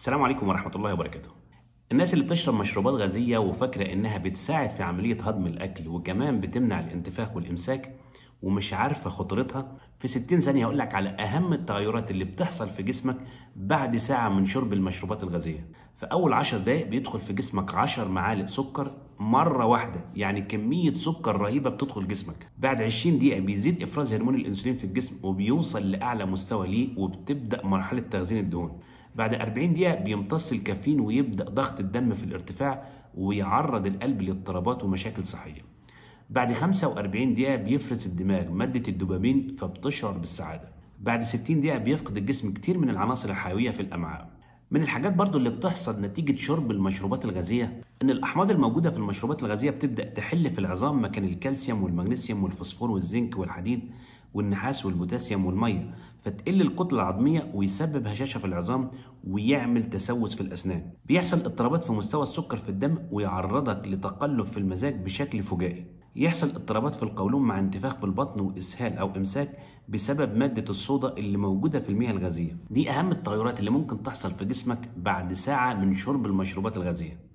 السلام عليكم ورحمة الله وبركاته. الناس اللي بتشرب مشروبات غازية وفاكرة إنها بتساعد في عملية هضم الأكل وكمان بتمنع الانتفاخ والإمساك ومش عارفة خطورتها في 60 ثانية هقول لك على أهم التغيرات اللي بتحصل في جسمك بعد ساعة من شرب المشروبات الغازية. في أول 10 دقايق بيدخل في جسمك 10 معالق سكر مرة واحدة يعني كمية سكر رهيبة بتدخل جسمك بعد 20 دقيقة بيزيد إفراز هرمون الأنسولين في الجسم وبيوصل لأعلى مستوى ليه وبتبدأ مرحلة تخزين الدهون بعد 40 دقيقة بيمتص الكافيين ويبدأ ضغط الدم في الارتفاع ويعرض القلب لاضطرابات ومشاكل صحية بعد 45 دقيقة بيفرز الدماغ مادة الدوبامين فبتشعر بالسعادة بعد 60 دقيقة بيفقد الجسم كتير من العناصر الحيوية في الأمعاء من الحاجات برضو اللي بتحصل نتيجة شرب المشروبات الغازية إن الأحماض الموجودة في المشروبات الغازية بتبدأ تحل في العظام مكان الكالسيوم والمغنيسيوم والفوسفور والزنك والحديد والنحاس والبوتاسيوم والمية فتقل الكتلة العظمية ويسبب هشاشة في العظام ويعمل تسوس في الأسنان بيحصل اضطرابات في مستوى السكر في الدم ويعرضك لتقلب في المزاج بشكل فجائي يحصل اضطرابات في القولون مع انتفاخ بالبطن واسهال او امساك بسبب ماده الصودا اللي موجوده في المياه الغازيه دي اهم التغيرات اللي ممكن تحصل في جسمك بعد ساعه من شرب المشروبات الغازيه